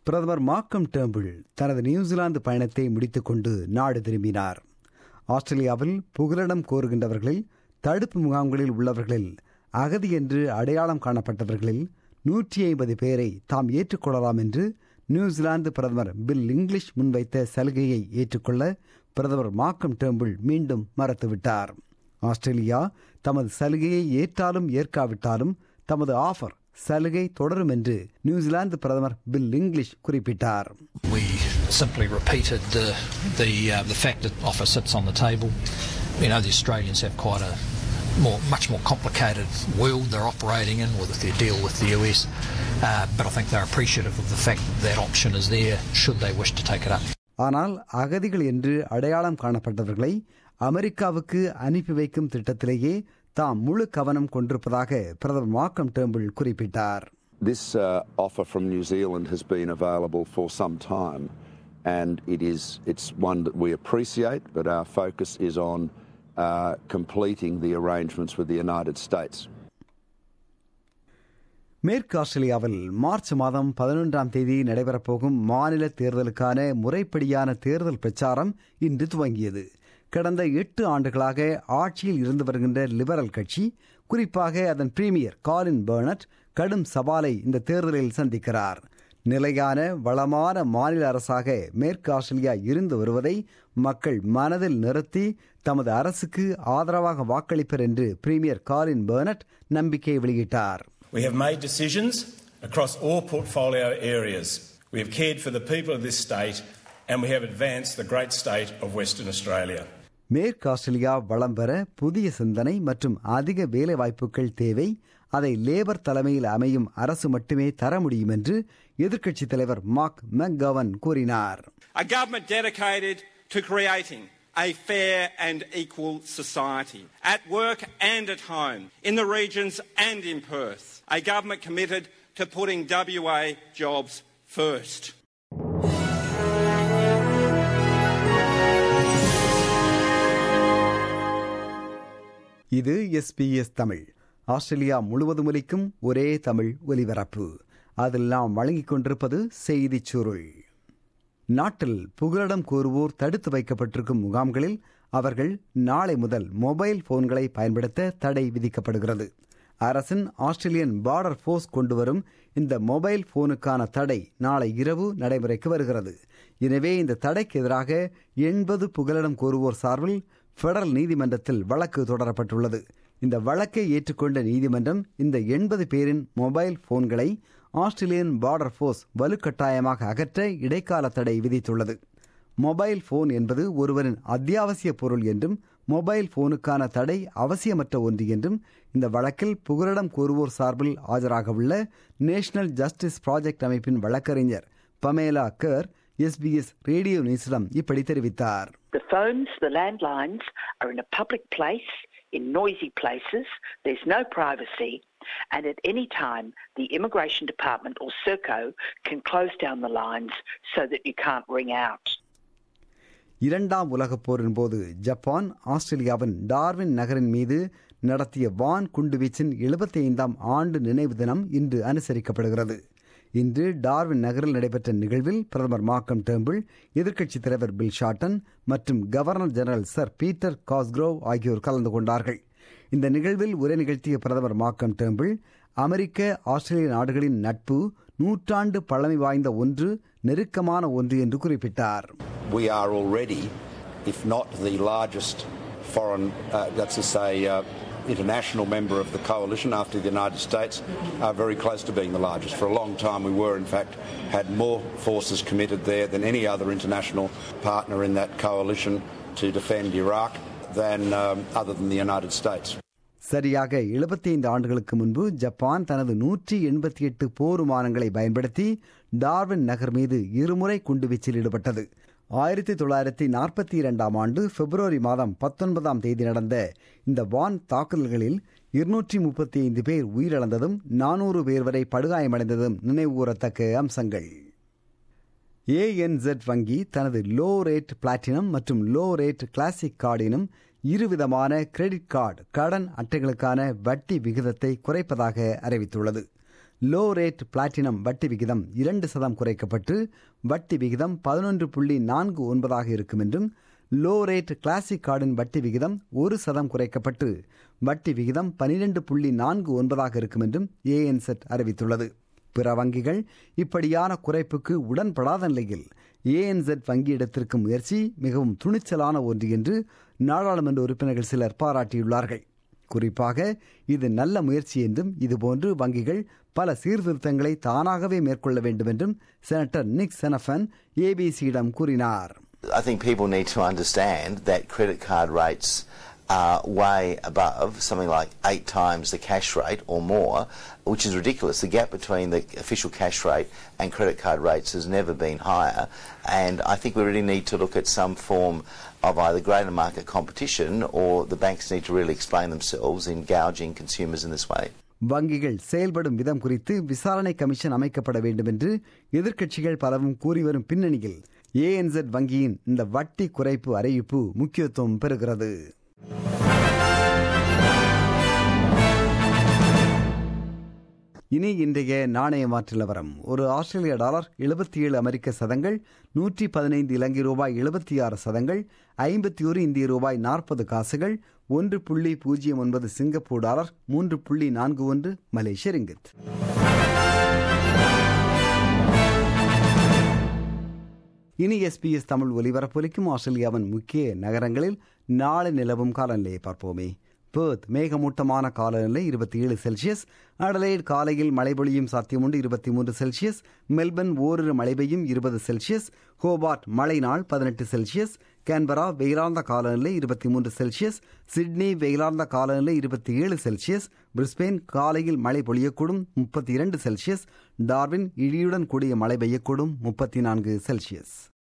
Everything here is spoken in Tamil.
பிரதமர் மார்க்கம் டேம்பிள் தனது நியூசிலாந்து பயணத்தை முடித்துக்கொண்டு நாடு திரும்பினார் ஆஸ்திரேலியாவில் புகலிடம் கோருகின்றவர்களில் தடுப்பு முகாம்களில் உள்ளவர்களில் அகதி என்று அடையாளம் காணப்பட்டவர்களில் நூற்றி ஐம்பது பேரை தாம் ஏற்றுக்கொள்ளலாம் என்று நியூசிலாந்து பிரதமர் பில் இங்கிலீஷ் முன்வைத்த சலுகையை ஏற்றுக்கொள்ள பிரதமர் மார்க்கம் டேம்பிள் மீண்டும் மறுத்துவிட்டார் ஆஸ்திரேலியா தமது சலுகையை ஏற்றாலும் ஏற்காவிட்டாலும் தமது ஆஃபர் சலுகை தொடரும் என்று நியூசிலாந்து பிரதமர் பில் இங்கிலீஷ் குறிப்பிட்டார் We simply repeated the the uh, the fact that offer sits on the table. You know, the Australians have quite a more, much more complicated world they're operating in with their deal with the US. Uh, but I think they're appreciative of the fact that that option is there should they wish to take it up. ஆனால் அகதிகள் என்று அடையாளம் காணப்பட்டவர்களை அமெரிக்காவுக்கு அனுப்பி வைக்கும் திட்டத்திலேயே தாம் முழு கவனம் கொண்டிருப்பதாக பிரதமர் மார்க்கம் டேம்பிள் குறிப்பிட்டார் This uh, offer from New Zealand has been available for some time, and it is it's one that we appreciate. But our focus is on uh, completing the arrangements with the United States. மேற்கு ஆஸ்திரேலியாவில் மார்ச் மாதம் பதினொன்றாம் தேதி நடைபெறப்போகும் மாநில தேர்தலுக்கான முறைப்படியான தேர்தல் பிரச்சாரம் இன்று துவங்கியது கடந்த எட்டு ஆண்டுகளாக ஆட்சியில் இருந்து வருகின்ற லிபரல் கட்சி குறிப்பாக அதன் பிரீமியர் காலின் பெர்னட் கடும் சவாலை இந்த தேர்தலில் சந்திக்கிறார் நிலையான வளமான மாநில அரசாக மேற்கு ஆஸ்திரேலியா இருந்து வருவதை மக்கள் மனதில் நிறுத்தி தமது அரசுக்கு ஆதரவாக வாக்களிப்பர் என்று பிரீமியர் காலின் பெர்னட் நம்பிக்கை வெளியிட்டார் We have made decisions across all portfolio areas. We have cared for the people of this state and we have advanced the great state of Western Australia. மேற்கு ஆஸ்திரேலியா வளம் பெற புதிய சிந்தனை மற்றும் அதிக வேலை வாய்ப்புகள் தேவை அதை லேபர் தலைமையில் அமையும் அரசு மட்டுமே தர முடியும் என்று எதிர்க்கட்சித் தலைவர் மார்க் மெக்கவன் கூறினார் A government dedicated to creating a fair and equal society at work and at home, in the regions and in Perth. A government committed to putting WA jobs first. இது எஸ்பிஎஸ் தமிழ் ஆஸ்திரேலியா முழுவதும் ஒலிக்கும் ஒரே தமிழ் ஒலிபரப்பு அதில் நாம் வழங்கிக் கொண்டிருப்பது செய்திச் சுருள் நாட்டில் புகலிடம் கோருவோர் தடுத்து வைக்கப்பட்டிருக்கும் முகாம்களில் அவர்கள் நாளை முதல் மொபைல் போன்களை பயன்படுத்த தடை விதிக்கப்படுகிறது அரசின் ஆஸ்திரேலியன் பார்டர் போர்ஸ் கொண்டுவரும் இந்த மொபைல் போனுக்கான தடை நாளை இரவு நடைமுறைக்கு வருகிறது எனவே இந்த தடைக்கு எதிராக எண்பது புகலிடம் கோருவோர் சார்பில் பெடரல் நீதிமன்றத்தில் வழக்கு தொடரப்பட்டுள்ளது இந்த வழக்கை ஏற்றுக்கொண்ட நீதிமன்றம் இந்த எண்பது பேரின் மொபைல் போன்களை ஆஸ்திரேலியன் பார்டர் போர்ஸ் வலுக்கட்டாயமாக அகற்ற இடைக்கால தடை விதித்துள்ளது மொபைல் போன் என்பது ஒருவரின் அத்தியாவசிய பொருள் என்றும் மொபைல் போனுக்கான தடை அவசியமற்ற ஒன்று என்றும் இந்த வழக்கில் புகலிடம் கோருவோர் சார்பில் ஆஜராக உள்ள நேஷனல் ஜஸ்டிஸ் ப்ராஜெக்ட் அமைப்பின் வழக்கறிஞர் பமேலா கர் எஸ்பிஎஸ் ரேடியோ நியூஸிடம் இப்படி தெரிவித்தார் The phones, the landlines, are in a public place, in noisy places. There's no privacy. And at any time, the Immigration Department or Serco can close down the lines so that you can't ring out. இரண்டாம் உலகப் போரின் போது ஜப்பான் ஆஸ்திரேலியாவின் டார்வின் நகரின் மீது நடத்திய வான் குண்டுவீச்சின் எழுபத்தி ஐந்தாம் ஆண்டு நினைவு தினம் இன்று அனுசரிக்கப்படுகிறது இன்று டார்வின் நகரில் நடைபெற்ற நிகழ்வில் பிரதமர் மார்க்கம் டேம்பிள் எதிர்க்கட்சித் தலைவர் பில் ஷாட்டன் மற்றும் governor general sir Peter Cosgrove ஆகியோர் கலந்து கொண்டார்கள் இந்த நிகழ்வில் உரை நிகழ்த்திய பிரதமர் மார்க்கம் டேம்பிள் அமெரிக்க ஆஸ்திரேலிய நாடுகளின் நட்பு நூற்றாண்டு பழமை வாய்ந்த ஒன்று நெருக்கமான ஒன்று என்று குறிப்பிட்டார் We are already, if not the largest foreign, uh, that's to say, uh, international member of the coalition after the United States, are very close to being the largest. For a long time, we were, in fact, had more forces committed there than any other international partner in that coalition to defend Iraq than um, other than the United States. சரியாக 75 ஆண்டுகளுக்கு முன்பு ஜப்பான் தனது நூற்றி எண்பத்தி எட்டு போர் விமானங்களை பயன்படுத்தி டார்வின் நகர் மீது இருமுறை குண்டுவீச்சில் ஈடுபட்டது ஆயிரத்தி தொள்ளாயிரத்தி நாற்பத்தி இரண்டாம் ஆண்டு பிப்ரவரி மாதம் பத்தொன்பதாம் தேதி நடந்த இந்த வான் தாக்குதல்களில் இருநூற்றி முப்பத்தி ஐந்து பேர் உயிரிழந்ததும் நானூறு பேர் வரை படுகாயமடைந்ததும் நினைவுகூரத்தக்க அம்சங்கள் ஏஎன்செட் வங்கி தனது லோ ரேட் பிளாட்டினம் மற்றும் லோ ரேட் கிளாசிக் கார்டினும் இருவிதமான கிரெடிட் கார்டு கடன் அட்டைகளுக்கான வட்டி விகிதத்தை குறைப்பதாக அறிவித்துள்ளது லோ ரேட் பிளாட்டினம் வட்டி விகிதம் இரண்டு சதம் குறைக்கப்பட்டு வட்டி விகிதம் பதினொன்று புள்ளி நான்கு ஒன்பதாக இருக்கும் என்றும் லோ ரேட் கிளாசிக் கார்டின் வட்டி விகிதம் ஒரு சதம் குறைக்கப்பட்டு வட்டி விகிதம் பனிரெண்டு புள்ளி நான்கு ஒன்பதாக இருக்கும் என்றும் ஏஎன்செட் அறிவித்துள்ளது பிற வங்கிகள் இப்படியான குறைப்புக்கு உடன்படாத நிலையில் ஏஎன்செட் வங்கி எடுத்திருக்கும் முயற்சி மிகவும் துணிச்சலான ஒன்று என்று நாடாளுமன்ற உறுப்பினர்கள் சிலர் பாராட்டியுள்ளார்கள் குறிப்பாக இது நல்ல முயற்சி என்றும் இதுபோன்று வங்கிகள் பல சீர்திருத்தங்களை தானாகவே மேற்கொள்ள வேண்டும் என்றும் செனட்டர் நிக் செனஃபன் ஏபிசியிடம் கூறினார் I think people need to understand that credit card rates are way above something like eight times the cash rate or more, which is ridiculous. The gap between the official cash rate and credit card rates has never been higher, and I think we really need to look at some form of either greater market competition or the banks need to really explain themselves in gouging consumers in this way. வங்கிகள் செயல்படும் விதம் குறித்து விசாரணை கமிஷன் அமைக்கப்பட வேண்டும் என்று எதிர்க்கட்சிகள் பலவும் கூறி வரும் பின்னணியில் ஏஎன்செட் வங்கியின் இந்த வட்டி குறைப்பு அறிவிப்பு முக்கியத்துவம் பெறுகிறது இனி இன்றைய நாணய மாற்று நிலவரம் ஒரு ஆஸ்திரேலிய டாலர் எழுபத்தி ஏழு அமெரிக்க சதங்கள் நூற்றி பதினைந்து இலங்கை ரூபாய் எழுபத்தி ஆறு சதங்கள் ஐம்பத்தி ஒரு இந்திய ரூபாய் நாற்பது காசுகள் ஒன்று புள்ளி பூஜ்ஜியம் ஒன்பது சிங்கப்பூர் டாலர் மூன்று புள்ளி நான்கு ஒன்று மலேசிய ரிங்கித் இனி எஸ்பிஎஸ் தமிழ் ஒலிபரப்பொலிக்கும் ஆஸ்திரேலியாவின் முக்கிய நகரங்களில் நாளை நிலவும் காலநிலையை பார்ப்போமே பேர்த் மேகமூட்டமான காலநிலை இருபத்தி ஏழு செல்சியஸ் அடலைட் காலையில் மழை பொழியும் சாத்தியமுண்டு இருபத்தி மூன்று செல்சியஸ் மெல்பர்ன் ஓரிரு மழை பெய்யும் இருபது செல்சியஸ் ஹோபார்ட் மழை நாள் பதினெட்டு செல்சியஸ் கேன்பரா வெயிலார்ந்த காலநிலை இருபத்தி மூன்று செல்சியஸ் சிட்னி வெயிலார்ந்த காலநிலை இருபத்தி ஏழு செல்சியஸ் பிரிஸ்பெயின் காலையில் மழை பொழியக்கூடும் முப்பத்தி இரண்டு செல்சியஸ் டார்வின் இடியுடன் கூடிய மழை பெய்யக்கூடும் முப்பத்தி நான்கு செல்சியஸ்